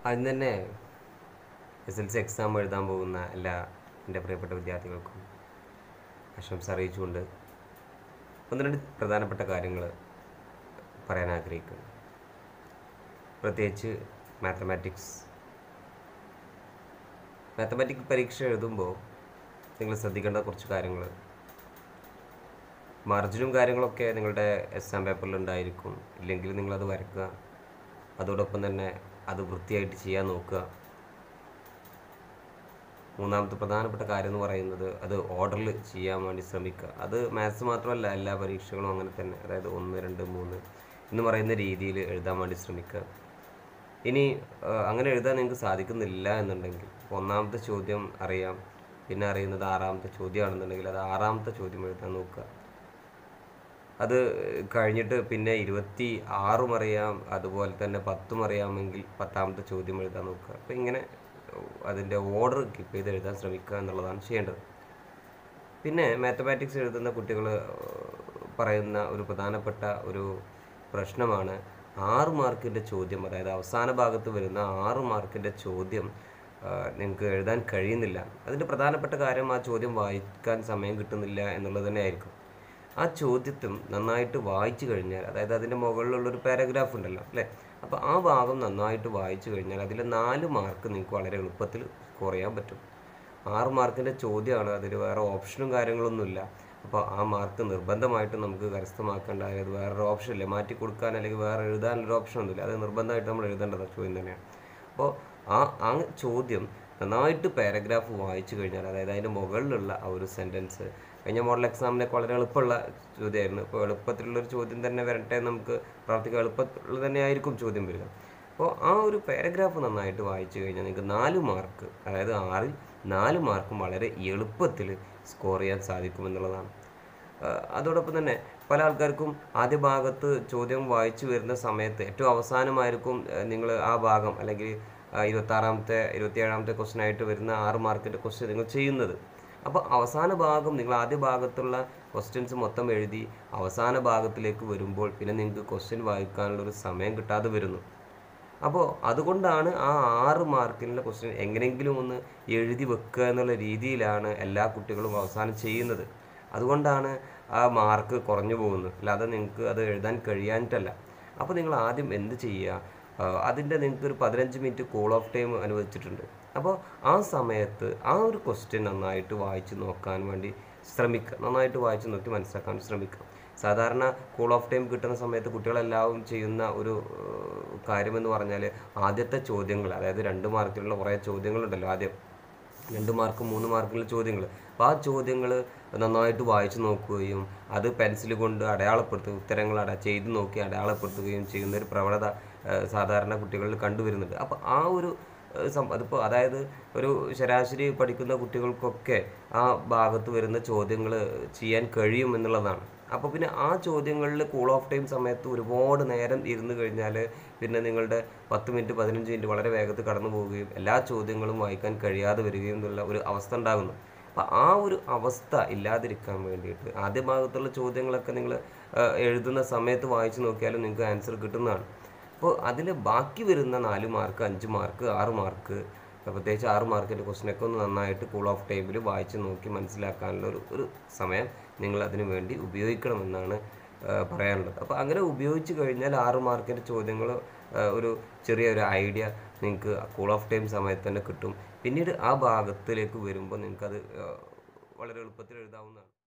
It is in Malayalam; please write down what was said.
ആദ്യം തന്നെ എസ് എൽ സി എക്സാം എഴുതാൻ പോകുന്ന എല്ലാ എൻ്റെ പ്രിയപ്പെട്ട വിദ്യാർത്ഥികൾക്കും ആശംസ അറിയിച്ചുകൊണ്ട് ഒന്ന് രണ്ട് പ്രധാനപ്പെട്ട കാര്യങ്ങൾ പറയാൻ ആഗ്രഹിക്കുന്നു പ്രത്യേകിച്ച് മാത്തമാറ്റിക്സ് മാത്തമാറ്റിക്സ് പരീക്ഷ എഴുതുമ്പോൾ നിങ്ങൾ ശ്രദ്ധിക്കേണ്ട കുറച്ച് കാര്യങ്ങൾ മാർജിനും കാര്യങ്ങളൊക്കെ നിങ്ങളുടെ എക്സാം പേപ്പറിൽ ഉണ്ടായിരിക്കും ഇല്ലെങ്കിൽ നിങ്ങളത് വരയ്ക്കുക അതോടൊപ്പം തന്നെ അത് വൃത്തിയായിട്ട് ചെയ്യാൻ നോക്കുക മൂന്നാമത്തെ പ്രധാനപ്പെട്ട കാര്യം എന്ന് പറയുന്നത് അത് ഓർഡറിൽ ചെയ്യാൻ വേണ്ടി ശ്രമിക്കുക അത് മാത്സ് മാത്രമല്ല എല്ലാ പരീക്ഷകളും അങ്ങനെ തന്നെ അതായത് ഒന്ന് രണ്ട് മൂന്ന് എന്ന് പറയുന്ന രീതിയിൽ എഴുതാൻ വേണ്ടി ശ്രമിക്കുക ഇനി ആ, അങ്ങനെ എഴുതാൻ നിങ്ങൾക്ക് സാധിക്കുന്നില്ല എന്നുണ്ടെങ്കിൽ ഇപ്പോൾ ഒന്നാമത്തെ ചോദ്യം അറിയാം പിന്നെ അറിയുന്നത് ആറാമത്തെ ചോദ്യമാണെന്നുണ്ടെങ്കിൽ അത് ആറാമത്തെ ചോദ്യം എഴുതാൻ നോക്കുക അത് കഴിഞ്ഞിട്ട് പിന്നെ ഇരുപത്തി ആറും അറിയാം അതുപോലെ തന്നെ പത്തും അറിയാമെങ്കിൽ പത്താമത്തെ ചോദ്യം എഴുതാൻ നോക്കുക അപ്പോൾ ഇങ്ങനെ അതിൻ്റെ ഓർഡർ കീപ്പ് ചെയ്ത് എഴുതാൻ ശ്രമിക്കുക എന്നുള്ളതാണ് ചെയ്യേണ്ടത് പിന്നെ മാത്തമാറ്റിക്സ് എഴുതുന്ന കുട്ടികൾ പറയുന്ന ഒരു പ്രധാനപ്പെട്ട ഒരു പ്രശ്നമാണ് ആറ് മാർക്കിൻ്റെ ചോദ്യം അതായത് അവസാന ഭാഗത്ത് വരുന്ന ആറ് മാർക്കിൻ്റെ ചോദ്യം നിങ്ങൾക്ക് എഴുതാൻ കഴിയുന്നില്ല അതിൻ്റെ പ്രധാനപ്പെട്ട കാര്യം ആ ചോദ്യം വായിക്കാൻ സമയം കിട്ടുന്നില്ല എന്നുള്ളത് തന്നെ ആയിരിക്കും ആ ചോദ്യത്തും നന്നായിട്ട് വായിച്ചു കഴിഞ്ഞാൽ അതായത് അതിൻ്റെ മുകളിലുള്ളൊരു പാരഗ്രാഫ് ഉണ്ടല്ലോ അല്ലേ അപ്പോൾ ആ ഭാഗം നന്നായിട്ട് വായിച്ചു കഴിഞ്ഞാൽ അതിൽ നാല് മാർക്ക് നിങ്ങൾക്ക് വളരെ എളുപ്പത്തിൽ സ്കോർ ചെയ്യാൻ പറ്റും ആറ് മാർക്കിൻ്റെ ചോദ്യമാണ് അതിൽ വേറെ ഓപ്ഷനും കാര്യങ്ങളൊന്നുമില്ല അപ്പോൾ ആ മാർക്ക് നിർബന്ധമായിട്ട് നമുക്ക് കരസ്ഥമാക്കേണ്ട അതായത് വേറൊരു ഓപ്ഷൻ ഇല്ല മാറ്റി കൊടുക്കാൻ അല്ലെങ്കിൽ വേറെ എഴുതാനൊരു ഓപ്ഷൻ ഒന്നുമില്ല അത് നിർബന്ധമായിട്ട് നമ്മൾ എഴുതേണ്ടത് ചോദ്യം തന്നെയാണ് അപ്പോൾ ആ ആ ചോദ്യം നന്നായിട്ട് പാരഗ്രാഫ് വായിച്ചു കഴിഞ്ഞാൽ അതായത് അതിൻ്റെ മുകളിലുള്ള ആ ഒരു സെൻറ്റൻസ് കഴിഞ്ഞ മോഡൽ എക്സാമിനൊക്കെ വളരെ എളുപ്പമുള്ള ചോദ്യമായിരുന്നു ഇപ്പോൾ എളുപ്പത്തിലുള്ളൊരു ചോദ്യം തന്നെ വരട്ടെ എന്ന് നമുക്ക് പ്രാർത്ഥിക്കാൻ എളുപ്പത്തിൽ തന്നെ ആയിരിക്കും ചോദ്യം വരിക അപ്പോൾ ആ ഒരു പാരഗ്രാഫ് നന്നായിട്ട് വായിച്ചു കഴിഞ്ഞാൽ നിങ്ങൾക്ക് നാല് മാർക്ക് അതായത് ആറിൽ നാല് മാർക്കും വളരെ എളുപ്പത്തിൽ സ്കോർ ചെയ്യാൻ സാധിക്കുമെന്നുള്ളതാണ് ആ, അതോടൊപ്പം തന്നെ പല ആൾക്കാർക്കും ആദ്യ ഭാഗത്ത് ചോദ്യം വായിച്ചു വരുന്ന സമയത്ത് ഏറ്റവും അവസാനമായിരിക്കും നിങ്ങൾ ആ ഭാഗം അല്ലെങ്കിൽ ഇരുപത്താറാമത്തെ ഇരുപത്തിയേഴാമത്തെ ക്വസ്റ്റ്യൻ ആയിട്ട് വരുന്ന ആറ് മാർക്കിൻ്റെ ക്വസ്റ്റ്യൻ നിങ്ങൾ ചെയ്യുന്നത് അപ്പോൾ അവസാന ഭാഗം നിങ്ങൾ ആദ്യ ഭാഗത്തുള്ള ക്വസ്റ്റ്യൻസ് മൊത്തം എഴുതി അവസാന ഭാഗത്തിലേക്ക് വരുമ്പോൾ പിന്നെ നിങ്ങൾക്ക് ക്വസ്റ്റ്യൻ വായിക്കാനുള്ള ഒരു സമയം കിട്ടാതെ വരുന്നു അപ്പോൾ അതുകൊണ്ടാണ് ആ ആറ് മാർക്കിനുള്ള ക്വസ്റ്റ്യൻ എങ്ങനെയെങ്കിലും ഒന്ന് എഴുതി വെക്കുക എന്നുള്ള രീതിയിലാണ് എല്ലാ കുട്ടികളും അവസാനം ചെയ്യുന്നത് അതുകൊണ്ടാണ് ആ മാർക്ക് കുറഞ്ഞു പോകുന്നത് അല്ലാതെ നിങ്ങൾക്ക് അത് എഴുതാൻ കഴിയാനിട്ടല്ല അപ്പോൾ നിങ്ങൾ ആദ്യം എന്ത് ചെയ്യുക അതിൻ്റെ നിങ്ങൾക്ക് ഒരു പതിനഞ്ച് മിനിറ്റ് കൂൾ ഓഫ് ടൈം അനുവദിച്ചിട്ടുണ്ട് അപ്പോൾ ആ സമയത്ത് ആ ഒരു ക്വസ്റ്റ്യൻ നന്നായിട്ട് വായിച്ച് നോക്കാൻ വേണ്ടി ശ്രമിക്കുക നന്നായിട്ട് വായിച്ച് നോക്കി മനസ്സിലാക്കാൻ ശ്രമിക്കുക സാധാരണ കൂൾ ഓഫ് ടൈം കിട്ടുന്ന സമയത്ത് കുട്ടികളെല്ലാവരും ചെയ്യുന്ന ഒരു ഏഹ്, കാര്യമെന്ന് പറഞ്ഞാൽ ആദ്യത്തെ ചോദ്യങ്ങൾ അതായത് രണ്ട് മാർക്കിലുള്ള കുറേ ചോദ്യങ്ങളുണ്ടല്ലോ ആദ്യം രണ്ട് മാർക്ക് മൂന്ന് മാർക്കുള്ള ചോദ്യങ്ങൾ അപ്പോൾ ആ ചോദ്യങ്ങൾ നന്നായിട്ട് വായിച്ചു നോക്കുകയും അത് പെൻസിൽ കൊണ്ട് അടയാളപ്പെടുത്തുക ഉത്തരങ്ങൾ അട ചെയ്ത് നോക്കി അടയാളപ്പെടുത്തുകയും ചെയ്യുന്ന ഒരു പ്രവണത ഏഹ്, സാധാരണ കുട്ടികളിൽ കണ്ടുവരുന്നുണ്ട് അപ്പോൾ ആ ഒരു ഏഹ്, സം അതിപ്പോൾ അതായത് ഒരു ശരാശരി പഠിക്കുന്ന കുട്ടികൾക്കൊക്കെ ആ ഭാഗത്ത് വരുന്ന ചോദ്യങ്ങൾ ചെയ്യാൻ കഴിയും എന്നുള്ളതാണ് അപ്പോൾ പിന്നെ ആ ചോദ്യങ്ങളിൽ കൂൾ ഓഫ് ടൈം സമയത്ത് ഒരുപാട് നേരം ഇരുന്ന് കഴിഞ്ഞാൽ പിന്നെ നിങ്ങളുടെ പത്ത് മിനിറ്റ് പതിനഞ്ച് മിനിറ്റ് വളരെ വേഗത്തിൽ കടന്നു പോവുകയും എല്ലാ ചോദ്യങ്ങളും വായിക്കാൻ കഴിയാതെ വരികയും എന്നുള്ള ഒരു അവസ്ഥ ഉണ്ടാകുന്നു അപ്പോൾ ആ ഒരു അവസ്ഥ ഇല്ലാതിരിക്കാൻ വേണ്ടിയിട്ട് ആദ്യ ഭാഗത്തുള്ള ചോദ്യങ്ങളൊക്കെ നിങ്ങൾ എഴുതുന്ന സമയത്ത് വായിച്ചു നോക്കിയാലും നിങ്ങൾക്ക് ആൻസർ കിട്ടുന്നതാണ് അപ്പോൾ അതിൽ ബാക്കി വരുന്ന നാല് മാർക്ക് അഞ്ച് മാർക്ക് ആറ് മാർക്ക് പ്രത്യേകിച്ച് ആറ് മാർക്കിൻ്റെ ക്വസ്റ്റിനൊക്കെ ഒന്ന് നന്നായിട്ട് കൂൾ ഓഫ് ടൈമിൽ വായിച്ച് നോക്കി മനസ്സിലാക്കാനുള്ള ഒരു ഒരു സമയം നിങ്ങൾ അതിനു വേണ്ടി ഉപയോഗിക്കണമെന്നാണ് ആ, പറയാനുള്ളത് അപ്പോൾ അങ്ങനെ ഉപയോഗിച്ച് കഴിഞ്ഞാൽ ആറ് മാർക്കിൻ്റെ ചോദ്യങ്ങൾ ഒരു ചെറിയൊരു ഐഡിയ നിങ്ങൾക്ക് കൂൾ ഓഫ് ടൈം സമയത്ത് തന്നെ കിട്ടും പിന്നീട് ആ ഭാഗത്തിലേക്ക് വരുമ്പോൾ നിങ്ങൾക്കത് ആ, വളരെ എളുപ്പത്തിൽ എഴുതാവുന്നതാണ്